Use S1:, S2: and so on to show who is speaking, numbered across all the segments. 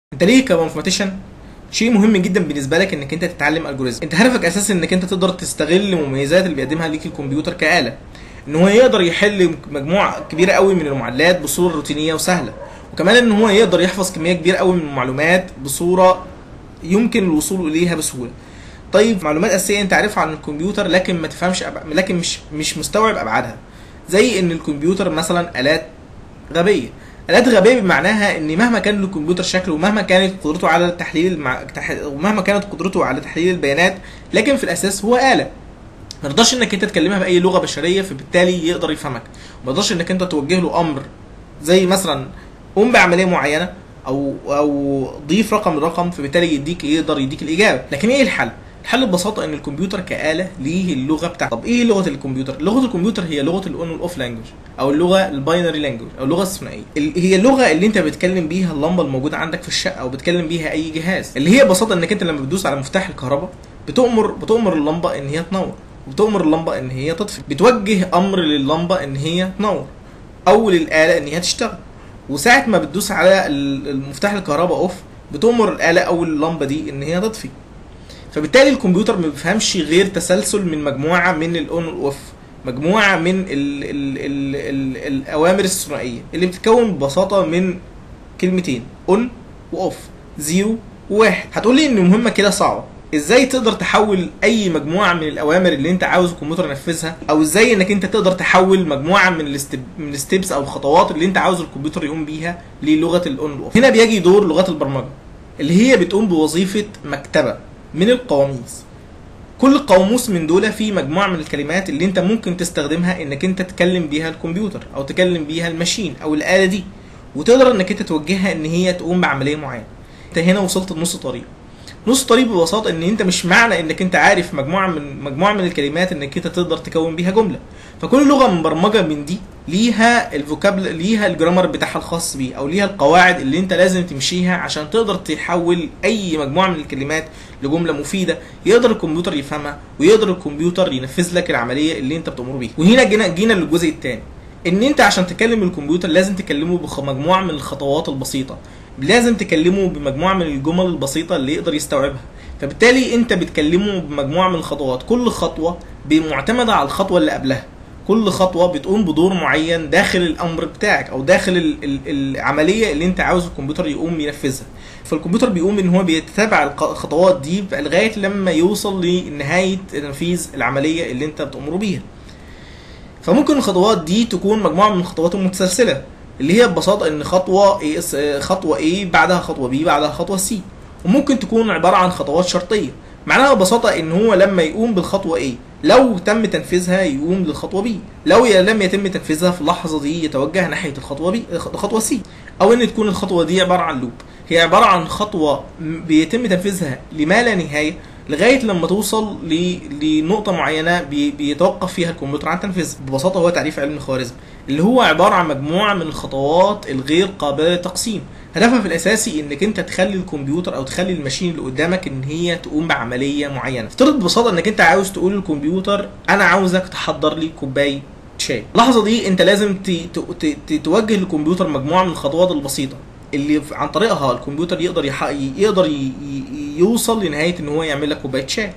S1: انت ليه كماثيماتيشن شيء مهم جدا بالنسبه لك انك انت تتعلم الجوريزم انت هدفك اساسا انك انت تقدر تستغل المميزات اللي بيقدمها ليك الكمبيوتر كآلة ان هو يقدر يحل مجموعه كبيره قوي من المعادلات بصوره روتينيه وسهله وكمان ان هو يقدر يحفظ كميه كبيره قوي من المعلومات بصوره يمكن الوصول اليها بسهوله طيب معلومات اساسيه انت عارفها عن الكمبيوتر لكن ما تفهمش أب... لكن مش مش مستوعب ابعادها زي ان الكمبيوتر مثلا الات غبيه الات غبيه بمعناها ان مهما كان الكمبيوتر شكله ومهما كانت قدرته على تحليل المع... تح... ومهما كانت قدرته على تحليل البيانات لكن في الاساس هو اله ما تقدرش انك انت تكلمها باي لغه بشريه فبالتالي يقدر يفهمك ما تقدرش انك انت توجه له امر زي مثلا قوم بعمليه معينه او او ضيف رقم لرقم فبالتالي يديك يقدر يديك الاجابه لكن ايه الحل الحل ببساطه ان الكمبيوتر كاله ليه اللغه بتاعته طب ايه لغه الكمبيوتر لغه الكمبيوتر هي لغه الاون والاوف لانجوج او اللغه الباينري لانجوج او اللغه الثنائيه ال- هي اللغه اللي انت بتكلم بيها اللمبه الموجوده عندك في الشقه او بتكلم بيها اي جهاز اللي هي ببساطه انك انت لما بتدوس على مفتاح الكهرباء بتؤمر بتؤمر اللمبه ان هي تنور وبتؤمر اللمبه ان هي تطفي بتوجه امر لللمبه ان هي تنور او للاله ان هي تشتغل وساعه ما بتدوس على ال- المفتاح الكهرباء اوف بتؤمر الاله او اللمبه دي ان هي تطفي فبالتالي الكمبيوتر ما بيفهمش غير تسلسل من مجموعه من الاون والاوف مجموعه من ال ال ال ال الاوامر الثنائيه اللي بتتكون ببساطه من كلمتين اون واوف زيرو وواحد هتقول لي ان مهمه كده صعبه ازاي تقدر تحول اي مجموعه من الاوامر اللي انت عاوز الكمبيوتر ينفذها او ازاي انك انت تقدر تحول مجموعه من الستيب من الستيبس او الخطوات اللي انت عاوز الكمبيوتر يقوم بيها للغه الاون والاوف هنا بيجي دور لغات البرمجه اللي هي بتقوم بوظيفه مكتبه من القواميس كل قاموس من دول فيه مجموعه من الكلمات اللي انت ممكن تستخدمها انك انت تكلم بيها الكمبيوتر او تكلم بيها الماشين او الاله دي وتقدر انك انت توجهها ان هي تقوم بعمليه معينه انت هنا وصلت لنص طريق نص طريق ببساطه ان انت مش معنى انك انت عارف مجموعه من مجموعه من الكلمات انك انت تقدر تكون بيها جمله فكل لغه مبرمجه من دي ليها الفوكابل ليها الجرامر بتاعها الخاص بيه او ليها القواعد اللي انت لازم تمشيها عشان تقدر تحول اي مجموعه من الكلمات لجمله مفيده يقدر الكمبيوتر يفهمها ويقدر الكمبيوتر ينفذ لك العمليه اللي انت بتمر بيها وهنا جينا جينا للجزء الثاني ان انت عشان تكلم الكمبيوتر لازم تكلمه بمجموعه من الخطوات البسيطه لازم تكلمه بمجموعه من الجمل البسيطه اللي يقدر يستوعبها فبالتالي انت بتكلمه بمجموعه من الخطوات كل خطوه معتمده على الخطوه اللي قبلها كل خطوه بتقوم بدور معين داخل الامر بتاعك او داخل ال ال العمليه اللي انت عاوز الكمبيوتر يقوم ينفذها فالكمبيوتر بيقوم ان هو بيتبع الخطوات دي لغايه لما يوصل لنهايه تنفيذ العمليه اللي انت بتامره بيها فممكن الخطوات دي تكون مجموعه من الخطوات المتسلسله اللي هي ببساطه ان خطوه A خطوه A بعدها خطوه B بعدها خطوه C وممكن تكون عباره عن خطوات شرطيه معناها ببساطه ان هو لما يقوم بالخطوه A لو تم تنفيذها يقوم للخطوه B لو لم يتم تنفيذها في اللحظه دي يتوجه ناحيه الخطوه B الخطوه C او ان تكون الخطوه دي عباره عن لوب هي عباره عن خطوه بيتم تنفيذها لما لا نهايه لغايه لما توصل لنقطه معينه بيتوقف فيها الكمبيوتر عن تنفيذها ببساطه هو تعريف علم الخوارزم اللي هو عباره عن مجموعه من الخطوات الغير قابله للتقسيم هدفها في الاساسي انك انت تخلي الكمبيوتر او تخلي الماشين اللي قدامك ان هي تقوم بعمليه معينه افترض ببساطه انك انت عاوز تقول للكمبيوتر انا عاوزك تحضر لي كوبايه شاي اللحظه دي انت لازم توجه للكمبيوتر مجموعه من الخطوات البسيطه اللي عن طريقها الكمبيوتر يقدر يحقق يقدر يوصل لنهايه ان هو يعمل لك كوبايه شاي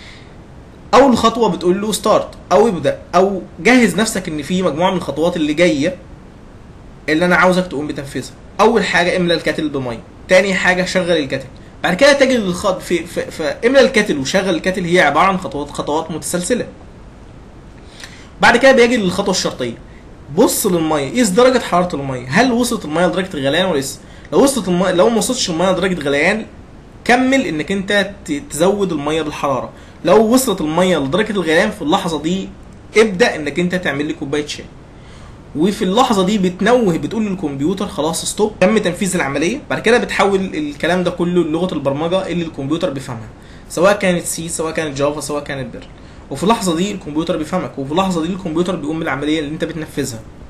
S1: اول خطوه بتقول له ستارت او ابدا او جهز نفسك ان في مجموعه من الخطوات اللي جايه اللي انا عاوزك تقوم بتنفيذها اول حاجه املى الكاتل بميه تاني حاجه شغل الكاتل بعد كده تجي للخط في, في, في املى الكاتل وشغل الكاتل هي عباره عن خطوات خطوات متسلسله بعد كده بيجي للخطوه الشرطيه بص للميه قيس درجه حراره الميه هل وصلت الميه لدرجه الغليان ولا لسه لو وصلت الميه لو ما وصلتش الميه لدرجه غليان كمل انك انت تزود الميه بالحراره لو وصلت الميه لدرجه الغليان في اللحظه دي ابدا انك انت تعمل لي كوبايه شاي وفي اللحظه دي بتنوه بتقول للكمبيوتر خلاص ستوب تم تنفيذ العمليه بعد كده بتحول الكلام ده كله للغه البرمجه اللي الكمبيوتر بيفهمها سواء كانت سي سواء كانت جافا سواء كانت بيرل وفي اللحظه دي الكمبيوتر بيفهمك وفي اللحظه دي الكمبيوتر بيقوم بالعمليه اللي انت بتنفذها